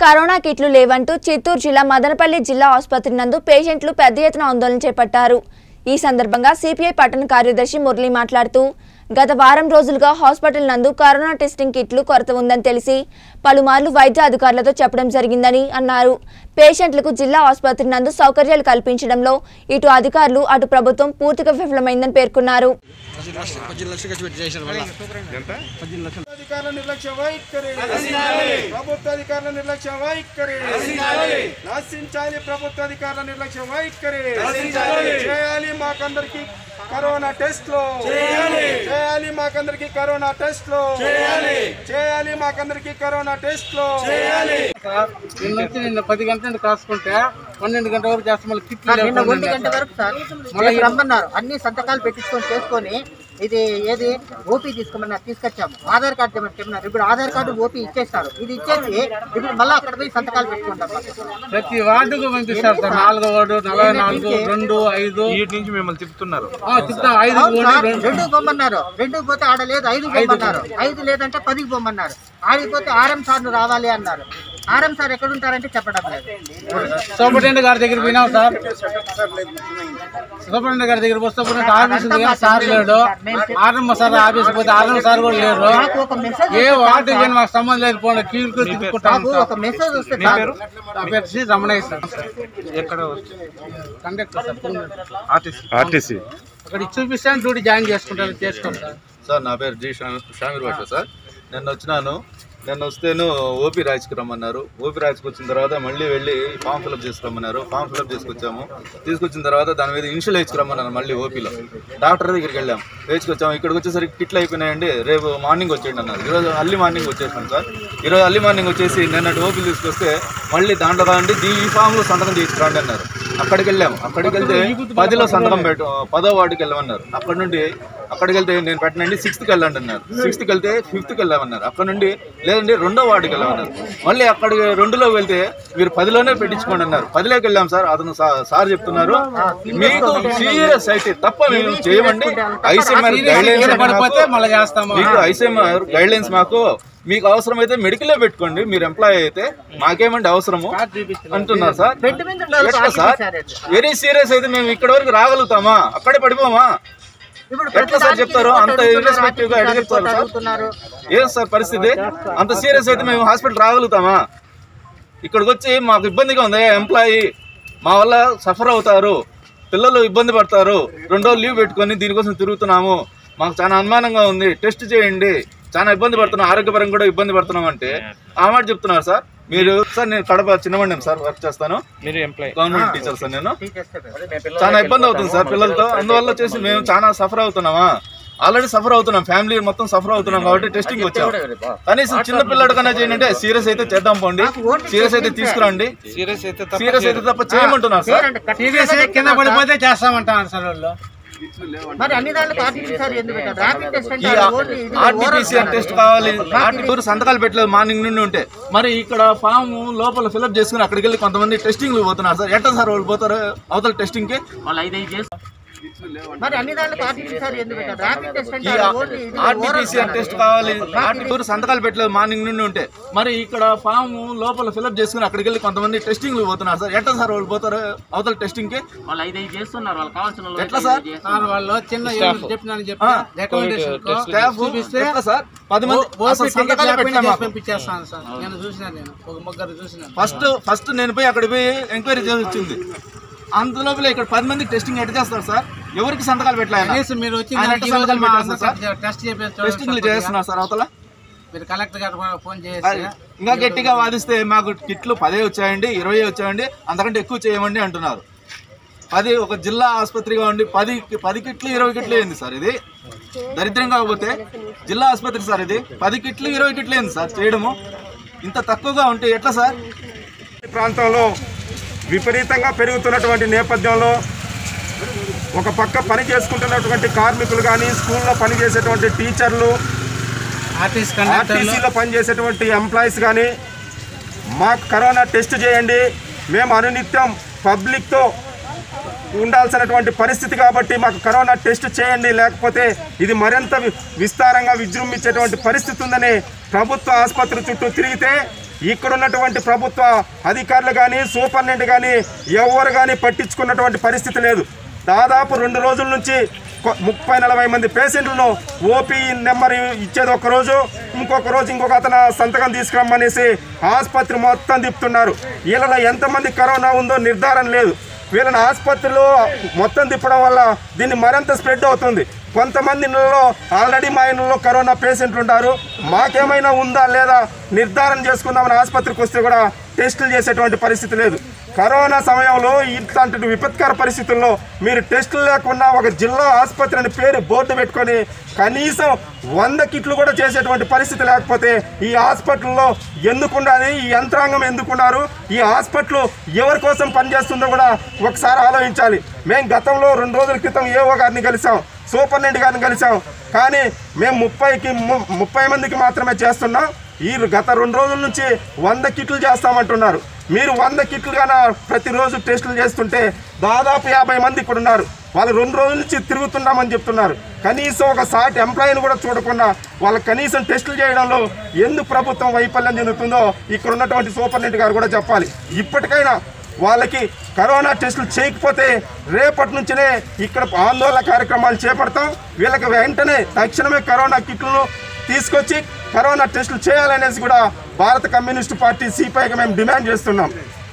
Corona కిట్లు లేవంటూ చిత్తూరు జిల్లా మదనపల్లి జిల్లా ఆసుపత్రి నందు పేషెంట్లు పెద్ద ఎత్తున ఆందోళన చేపట్టారు ఈ సందర్భంగా సిపిఐ పట్టణ కార్యదర్శి మురళి మాట్లాడుతూ గత వారం రోజులుగా హాస్పిటల్ నందు కరోనా టెస్టింగ్ కిట్లు కొరత ఉందని తెలిసి పలుమార్లు వైద్య అధికారులతో చెప్పడం జరిగిందని అన్నారు పేషెంట్లకు జిల్లా ఆసుపత్రి నందు సౌకర్యాలు కల్పించడంలో ఇటు అధికారులు అటు ప్రభుత్వం పూర్తిగా విఫలమైందని పేర్కొన్నారు పద్దెనిమిది లక్షలు ఖర్చు పెట్టి చేశారు మళ్ళీ అధికారుల నిర్లక్ష్య వైఖరి ప్రభుత్వ అధికారుల నిర్లక్ష్య వైఖరి నశించాలి ప్రభుత్వ అధికారుల నిర్లక్ష్య వైఖరి చేయాలి మాకందరికి కరోనా టెస్ట్ లో చేయాలి మాకందరికి కరోనా టెస్ట్ లో చేయాలి మాకందరికి కరోనా టెస్ట్ లో సార్ నిన్న వచ్చి నిన్న పది గంటల నుండి కాసుకుంటే పన్నెండు గంటల వరకు చేస్తాం మళ్ళీ కిట్లు సార్ నిన్న లేకుండా ఒంటి గంట వరకు సార్ రేపు రమ్మన్నారు అన్ని సంతకాలు పెట్టించుకొని చేసుకొని ఇది ఏది ఓపీ తీసుకోమన్నారు తీసుకొచ్చాము ఆధార్ కార్డు తెమ్మని చెప్పినారు ఇప్పుడు ఆధార్ కార్డు ఓపీ ఇచ్చేస్తారు ఇది ఇచ్చేసి ఇప్పుడు మళ్ళీ అక్కడ పోయి సంతకాలు పెట్టుకుంటాం ప్రతి వార్డుకు పంపిస్తారు సార్ నాలుగో వార్డు నలభై నాలుగు రెండు ఐదు వీటి నుంచి మిమ్మల్ని తిప్పుతున్నారు ఆ, చెప్తాం ఐదు అవును పోండి, సార్, రెండు రెండు పొమ్మన్నారు రెండు పోతే ఆడ లేదు ఐదు పొమ్మన్నారు ఐదు లేదంటే పదికి పొమ్మన్నారు ఆడికి పోతే ఆర్ఎం సార్లు రావాలి అన్నారు ఆర్ఎం సార్ ఎక్కడ ఉంటారంటే చెప్పడం లేదు సూపరింటెండెంట్ గారి దగ్గర పోయినాం సార్ సూపరింటెండెంట్ గారి దగ్గర పోతే సూపరింటెండెంట్ ఆఫీస్ ఉంది కానీ సార్ లేడు ఆర్ఎం సార్ ఆఫీస్ పోతే ఆర్ఎం సార్ కూడా లేరు నాకు ఒక మెసేజ్ ఏ వార్డు కానీ మాకు సంబంధం లేదు పోండి కీళ్ళు తిప్పుకుంటాం నాకు ఒక మెసేజ్ వస్తే సార్ నా పేరు శ్రీ రమణయ్య సార్ ఎక్కడ కండక్టర్ సార్ ఆర్టీసీ ఆర్టీసీ అక్కడ చూపిస్తాను డ్యూటీ జాయిన్ చేసుకుంటాను చేసుకోండి సార్ సార్ నా పేరు జి షామీర్ భాష సార్ నేను వచ్చినాను నేను వస్తేను ఓపీ రాజ్కి రమ్మన్నారు ఓపీ రాజ్కి వచ్చిన తర్వాత మళ్ళీ వెళ్ళి ఫామ్ ఫిల్అప్ చేసుకురమ్మన్నారు ఫామ్ ఫిల్అప్ చేసుకొచ్చాము తీసుకొచ్చిన తర్వాత దాని మీద ఇన్షియల్ వేసుకురమ్మన్నారు మళ్ళీ ఓపీలో డాక్టర్ దగ్గరికి వెళ్ళాం వేసుకొచ్చాము ఇక్కడికి వచ్చేసరికి కిట్లు అయిపోయినాయండి రేపు మార్నింగ్ వచ్చేయండి అన్నారు ఈరోజు అర్లీ మార్నింగ్ వచ్చేసాం సార్ ఈరోజు అర్లీ మార్నింగ్ వచ్చేసి నిన్నటి ఓపీ తీసుకొస్తే మళ్ళీ దాంట్లో కాండి దీ ఈ ఫామ్లో సంతకం తీసుకురండి అన్నారు అక్కడికి వెళ్ళాము అక్కడికి వెళ్తే పదిలో సంతకం పెట్టు పదో వార్డుకి వెళ్ళమన్నారు అక్కడ నుండి అక్కడికి వెళ్తే నేను పెట్టనండి సిక్స్త్కి వెళ్ళండి అన్నారు సిక్స్త్కి వెళ్తే ఫిఫ్త్కి వెళ్ళామన్నారు అక్కడ నుండి లేదండి రెండో వార్డుకి వెళ్ళమన్నారు మళ్ళీ అక్కడికి రెండులో వెళ్తే మీరు పదిలోనే పెట్టించుకోండి అన్నారు పదిలోకి వెళ్ళాం సార్ అతను సా- సార్ చెప్తున్నారు మీకు సీరియస్ అయితే తప్ప మేము చేయమండి ఐసీఎంఆర్ గైడ్ పడిపోతే మళ్ళీ చేస్తాము మీకు ఐసీఎంఆర్ గైడ్ లైన్స్ మాకు మీకు అవసరమైతే మెడికలే పెట్టుకోండి మీరు ఎంప్లాయ్ అయితే మాకేమండి అవసరము అంటున్నారు సార్ బెడ్ మీద ఉండాలి ఎట్లా సార్ సార్ వెరీ సీరియస్ అయితే మేము ఇక్కడ వరకు రాగలుగుతామా అక్కడే పడిపోమా ఇప్పుడు ఎట్లా సార్ చెప్తారు అంత ఇర్రెస్పెక్టివ్ గా ఎట్లా చెప్తారు సార్ అడుగుతున్నారు ఏం సార్ పరిస్థితి అంత సీరియస్ అయితే మేము హాస్పిటల్ రాగలుగుతామా ఇక్కడికి వచ్చి మాకు ఇబ్బందిగా ఉంది ఎంప్లాయీ మా వల్ల సఫర్ అవుతారు పిల్లలు ఇబ్బంది పడతారు రెండో లీవ్ పెట్టుకొని దీనికోసం తిరుగుతున్నాము మాకు చాలా అనుమానంగా ఉంది టెస్ట్ చేయండి చాలా ఇబ్బంది పడుతున్నాం ఆరోగ్యపరంగా కూడా ఇబ్బంది పడుతున్నాం అంటే ఆ మాట చెప్తున్నారు సార్ మీరు సార్ నేను కడప చిన్నమండి సార్ వర్క్ చేస్తాను మీరు ఎంప్లాయ్ గవర్నమెంట్ టీచర్ సార్ నేను టీచర్స్ చాలా ఇబ్బంది అవుతుంది సార్ పిల్లలతో అందువల్ల వచ్చేసి మేము చాలా సఫర్ అవుతున్నామా ఆల్రెడీ సఫర్ అవుతున్నాం ఫ్యామిలీ మొత్తం సఫర్ అవుతున్నాం కాబట్టి టెస్టింగ్ వచ్చాం కనీసం చిన్న పిల్లడు కన్నా చేయండి అంటే సీరియస్ అయితే చేద్దాం పోండి సీరియస్ అయితే తీసుకురండి సీరియస్ అయితే తప్ప సీరియస్ అయితే తప్ప చేయమంటున్నారు సార్ సీరియస్ కింద పడిపోతే చేస్తామంటారు సార్ వాళ్ళు మరి అన్ని దాంట్లో ఆర్టీపీసీఆర్ ఎందుకు పెట్టారు ర్యాపిడ్ టెస్ట్ ఈ అంటే ఓన్లీ ఇది ఆర్టీపీసీఆర్ టెస్ట్ కావాలి ఆర్టీపీ సంతకాలు పెట్టలేదు మార్నింగ్ నుండి ఉంటే మరి ఇక్కడ ఫామ్ లోపల ఫిల్అప్ చేసుకుని అక్కడికి వెళ్ళి కొంతమంది టెస్టింగ్ పోతున్నారు సార్ ఎట్లా సార్ వాళ్ళు పోతారు అవతల టెస్టింగ్ కి మరి అన్ని దాంట్లో ఆర్టీపీసీఆర్ ఎందుకు పెట్టారు ర్యాపిడ్ టెస్ట్ ఈ అంటే ఓన్లీ ఇది ఆర్టీపీసీఆర్ టెస్ట్ కావాలి ఆర్టీపీ సంతకాలు పెట్టలేదు మార్నింగ్ నుండి ఉంటే మరి ఇక్కడ ఫామ్ లోపల ఫిల్అప్ చేసుకుని అక్కడికి వెళ్ళి కొంతమంది టెస్టింగ్ పోతున్నారు సార్ ఎట్లా సార్ వాళ్ళు పోతారు అవతల టెస్టింగ్ కి ఎట్లా సార్ సార్ వాళ్ళు చిన్న ఏదో చెప్పినాను చెప్పి రికమెండేషన్ స్టాఫ్ చూపిస్తే ఎట్లా సార్ పది మంది ఓపీ అసలు టికెట్ సంతకాలే లేకుండా పెట్టలే చేసి మాకు. పంపించేస్తాను సార్ నేను చూసినా నేను ఒక ముగ్గురు చూసినాను ఫస్ట్ ఫస్ట్ నేను పోయి అక్కడ పోయి ఎంక్వైరీ చేసి వచ్చింది అంత లోపల ఇక్కడ పది మందికి టెస్టింగ్ ఎట్లా చేస్తారు సార్ ఎవరికి సంతకాలు పెట్టలేదు కనీసం మీరు వచ్చి ఆయన నాకు ఎట్లా ఈ రోజు సంతకాలు మా పెట్టేస్తారు సార్? టెస్ట్ టెస్టింగ్లు చేపించారు చేస్తున్నారు సార్ అవతల మీరు కలెక్టర్ గారు ఫోన్ అది చేసి ఇంకా గట్టిగా వాదిస్తే మాకు కిట్లు పదే వచ్చాయండి ఇరవై వచ్చాయండి అంతకంటే ఎక్కువ చేయమండి అంటున్నారు పది ఒక జిల్లా ఆసుపత్రిగా ఉండి పది పది కిట్లు ఇరవై కిట్లు ఏంది సార్ ఇది దరిద్రం కాకపోతే జిల్లా ఆసుపత్రి సార్ ఇది పది కిట్లు ఇరవై కిట్లు ఏంది సార్ చేయడము ఇంత తక్కువగా ఉంటే ఎట్లా సార్ ఈ ప్రాంతంలో విపరీతంగా పెరుగుతున్నటువంటి నేపథ్యంలో ఒక పక్క పని చేసుకుంటున్నటువంటి కార్మికులు కానీ స్కూల్లో పనిచేసేటువంటి టీచర్లు ఆర్టీసీ కండక్టర్లు ఆర్టీసీలో పనిచేసేటువంటి ఎంప్లాయీస్ కానీ మాకు కరోనా టెస్ట్ చేయండి మేము అనునిత్యం పబ్లిక్తో ఉండాల్సినటువంటి పరిస్థితి కాబట్టి మాకు కరోనా టెస్ట్ చేయండి లేకపోతే ఇది మరింత వి- విస్తారంగా విజృంభించేటువంటి పరిస్థితి ఉందని ప్రభుత్వ ఆసుపత్రి చుట్టూ తిరిగితే ఇక్కడ ఉన్నటువంటి ప్రభుత్వ అధికారులు కానీ సూపరింటెండెంట్ కానీ ఎవరు కానీ పట్టించుకున్నటువంటి పరిస్థితి లేదు దాదాపు రెండు రోజుల నుంచి కొ- ముప్పై నలభై మంది పేషెంట్లను ఓపీ నెంబర్ ఇచ్చేది ఒక రోజు ఇంకొక రోజు ఇంకొక అతను సంతకం తీసుకురమ్మనేసి ఆసుపత్రి మొత్తం తిప్పుతున్నారు వీళ్ళలో ఎంతమంది కరోనా ఉందో నిర్ధారణ లేదు వీళ్ళని ఆసుపత్రిలో మొత్తం తిప్పడం వల్ల దీన్ని మరింత స్ప్రెడ్ అవుతుంది కొంతమంది ఇళ్ళలో ఆల్రెడీ మా ఇళ్ళలో కరోనా పేషెంట్లు ఉంటారు మాకేమైనా ఉందా లేదా నిర్ధారణ చేసుకుందామని ఆసుపత్రికి వస్తే కూడా టెస్టులు చేసేటువంటి పరిస్థితి లేదు కరోనా సమయంలో ఇట్లాంటి విపత్కర పరిస్థితుల్లో మీరు టెస్టులు లేకుండా ఒక జిల్లా ఆసుపత్రి అని పేరు బోర్డు పెట్టుకొని కనీసం వంద కిట్లు కూడా చేసేటువంటి పరిస్థితి లేకపోతే ఈ హాస్పిటల్లో ఎందుకు ఉండాలి ఈ యంత్రాంగం ఎందుకున్నారు ఈ హాస్పిటల్ ఎవరి కోసం పనిచేస్తుందో కూడా ఒకసారి ఆలోచించాలి మేము గతంలో రెండు రోజుల క్రితం ఏఓ గారిని కలిసాం సూపరింటెండెంట్ గారిని కలిసాం కానీ మేము ముప్పైకి ము- ముప్పై మందికి మాత్రమే చేస్తున్నాం ఈ గత రెండు రోజుల నుంచి వంద కిట్లు చేస్తామంటున్నారు మీరు వంద కిట్లు గాన ప్రతిరోజు టెస్టులు చేస్తుంటే దాదాపు యాభై మంది ఇక్కడ ఉన్నారు వాళ్ళు రెండు రోజుల నుంచి తిరుగుతున్నామని చెప్తున్నారు కనీసం ఒక సాటి ఎంప్లాయీని కూడా చూడకుండా వాళ్ళ కనీసం టెస్టులు చేయడంలో ఎందుకు ప్రభుత్వం వైఫల్యం చెందుతుందో ఇక్కడ ఉన్నటువంటి సూపరింటెండెంట్ గారు కూడా చెప్పాలి ఇప్పటికైనా వాళ్ళకి కరోనా టెస్టులు చేయకపోతే రేపటి నుంచినే ఇక్కడ ఆందోళన కార్యక్రమాలు చేపడతాం వీళ్ళకి వెంటనే తక్షణమే కరోనా కిట్లను తీసుకొచ్చి కరోనా టెస్టులు చేయాలనేసి కూడా భారత కమ్యూనిస్టు పార్టీ సిపిఐగా మేము డిమాండ్ చేస్తున్నాం